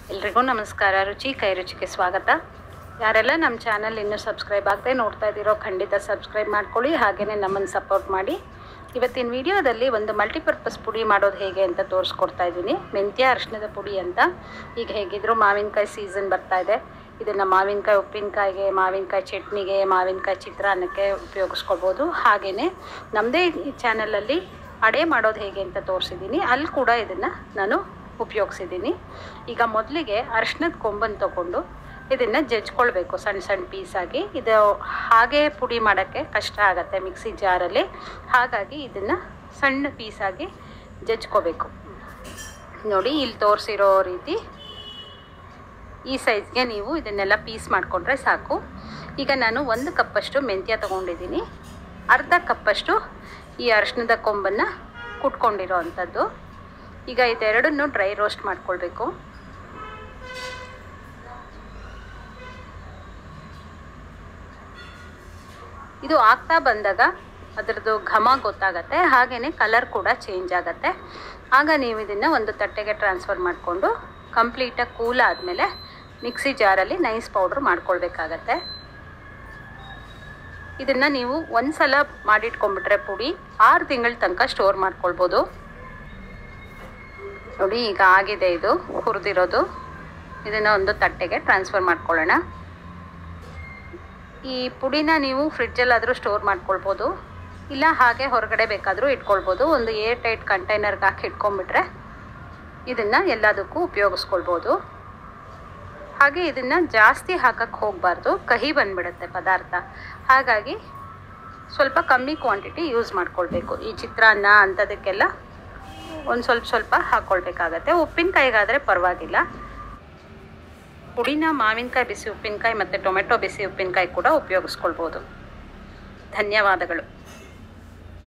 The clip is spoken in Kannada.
ಎಲ್ರಿಗೂ ನಮಸ್ಕಾರ ರುಚಿ ಕೈ ರುಚಿಗೆ ಸ್ವಾಗತ ಯಾರೆಲ್ಲ ನಮ್ಮ ಚಾನಲ್ ಇನ್ನೂ ಸಬ್ಸ್ಕ್ರೈಬ್ ಆಗದೆ ನೋಡ್ತಾ ಇದ್ದೀರೋ ಖಂಡಿತ ಸಬ್ಸ್ಕ್ರೈಬ್ ಮಾಡ್ಕೊಳ್ಳಿ ಹಾಗೆಯೇ ನಮ್ಮನ್ನು ಸಪೋರ್ಟ್ ಮಾಡಿ ಇವತ್ತಿನ ವಿಡಿಯೋದಲ್ಲಿ ಒಂದು ಮಲ್ಟಿಪರ್ಪಸ್ ಪುಡಿ ಮಾಡೋದು ಹೇಗೆ ಅಂತ ತೋರಿಸ್ಕೊಡ್ತಾ ಇದ್ದೀನಿ ಮೆಂತ್ಯ ಅರಿಶಿಣದ ಪುಡಿ ಅಂತ ಈಗ ಹೇಗಿದ್ರು ಮಾವಿನಕಾಯಿ ಸೀಸನ್ ಬರ್ತಾ ಇದೆ ಇದನ್ನು ಮಾವಿನಕಾಯಿ ಉಪ್ಪಿನಕಾಯಿಗೆ ಮಾವಿನಕಾಯಿ ಚಟ್ನಿಗೆ ಮಾವಿನಕಾಯಿ ಚಿತ್ರಾನ್ನಕ್ಕೆ ಉಪಯೋಗಿಸ್ಕೊಳ್ಬೋದು ಹಾಗೆಯೇ ನಮ್ಮದೇ ಈ ಚಾನಲಲ್ಲಿ ಅಡೆ ಮಾಡೋದು ಹೇಗೆ ಅಂತ ತೋರಿಸಿದ್ದೀನಿ ಅಲ್ಲಿ ಕೂಡ ಇದನ್ನು ನಾನು ಉಪಯೋಗಿಸಿದ್ದೀನಿ ಈಗ ಮೊದಲಿಗೆ ಅರಿಶಿನದ ಕೊಂಬನ್ನು ತೊಗೊಂಡು ಇದನ್ನು ಜಜ್ಕೊಳ್ಬೇಕು ಸಣ್ಣ ಸಣ್ಣ ಪೀಸಾಗಿ ಇದು ಹಾಗೆ ಪುಡಿ ಮಾಡೋಕ್ಕೆ ಕಷ್ಟ ಆಗುತ್ತೆ ಮಿಕ್ಸಿ ಜಾರಲ್ಲಿ ಹಾಗಾಗಿ ಇದನ್ನು ಸಣ್ಣ ಪೀಸಾಗಿ ಜಜ್ಕೋಬೇಕು ನೋಡಿ ಇಲ್ಲಿ ತೋರಿಸಿರೋ ರೀತಿ ಈ ಸೈಜ್ಗೆ ನೀವು ಇದನ್ನೆಲ್ಲ ಪೀಸ್ ಮಾಡಿಕೊಂಡ್ರೆ ಸಾಕು ಈಗ ನಾನು ಒಂದು ಕಪ್ಪಷ್ಟು ಮೆಂತ್ಯ ತೊಗೊಂಡಿದ್ದೀನಿ ಅರ್ಧ ಕಪ್ಪಷ್ಟು ಈ ಅರಿಶಿಣದ ಕೊಂಬನ್ನು ಕುಟ್ಕೊಂಡಿರೋ ಅಂಥದ್ದು ಈಗ ಇದೆರಡನ್ನು ಡ್ರೈ ರೋಸ್ಟ್ ಮಾಡ್ಕೊಳ್ಬೇಕು ಇದು ಆಗ್ತಾ ಬಂದಾಗ ಅದರದ್ದು ಘಮ ಗೊತ್ತಾಗತ್ತೆ ಹಾಗೆಯೇ ಕಲರ್ ಕೂಡ ಚೇಂಜ್ ಆಗುತ್ತೆ ಆಗ ನೀವು ಇದನ್ನು ಒಂದು ತಟ್ಟೆಗೆ ಟ್ರಾನ್ಸ್ಫರ್ ಮಾಡಿಕೊಂಡು ಕಂಪ್ಲೀಟಾಗಿ ಕೂಲ್ ಆದಮೇಲೆ ಮಿಕ್ಸಿ ಜಾರಲ್ಲಿ ನೈಸ್ ಪೌಡ್ರ್ ಮಾಡ್ಕೊಳ್ಬೇಕಾಗತ್ತೆ ಇದನ್ನು ನೀವು ಒಂದು ಸಲ ಮಾಡಿಟ್ಕೊಂಡ್ಬಿಟ್ರೆ ಪುಡಿ ಆರು ತಿಂಗಳ ತನಕ ಸ್ಟೋರ್ ಮಾಡ್ಕೊಳ್ಬೋದು ನೋಡಿ ಈಗ ಆಗಿದೆ ಇದು ಹುರಿದಿರೋದು ಇದನ್ನು ಒಂದು ತಟ್ಟೆಗೆ ಟ್ರಾನ್ಸ್ಫರ್ ಮಾಡ್ಕೊಳ್ಳೋಣ ಈ ಪುಡಿನ ನೀವು ಫ್ರಿಡ್ಜಲ್ಲಾದರೂ ಸ್ಟೋರ್ ಮಾಡ್ಕೊಳ್ಬೋದು ಇಲ್ಲ ಹಾಗೆ ಹೊರಗಡೆ ಬೇಕಾದರೂ ಇಟ್ಕೊಳ್ಬೋದು ಒಂದು ಏರ್ ಟೈಟ್ ಕಂಟೈನರ್ಗೆ ಹಾಕಿ ಇಟ್ಕೊಂಡ್ಬಿಟ್ರೆ ಇದನ್ನು ಎಲ್ಲದಕ್ಕೂ ಉಪಯೋಗಿಸ್ಕೊಳ್ಬೋದು ಹಾಗೆ ಇದನ್ನು ಜಾಸ್ತಿ ಹಾಕಕ್ಕೆ ಹೋಗಬಾರ್ದು ಕಹಿ ಬಂದ್ಬಿಡುತ್ತೆ ಪದಾರ್ಥ ಹಾಗಾಗಿ ಸ್ವಲ್ಪ ಕಮ್ಮಿ ಕ್ವಾಂಟಿಟಿ ಯೂಸ್ ಮಾಡ್ಕೊಳ್ಬೇಕು ಈ ಚಿತ್ರಾನ್ನ ಅಂಥದಕ್ಕೆಲ್ಲ ಒಂದು ಸ್ವಲ್ಪ ಸ್ವಲ್ಪ ಹಾಕ್ಕೊಳ್ಬೇಕಾಗತ್ತೆ ಉಪ್ಪಿನಕಾಯಿಗಾದರೆ ಪರವಾಗಿಲ್ಲ ಪುಡಿನ ಮಾವಿನಕಾಯಿ ಬಿಸಿ ಉಪ್ಪಿನಕಾಯಿ ಮತ್ತು ಟೊಮೆಟೊ ಬಿಸಿ ಉಪ್ಪಿನಕಾಯಿ ಕೂಡ ಉಪಯೋಗಿಸ್ಕೊಳ್ಬೋದು ಧನ್ಯವಾದಗಳು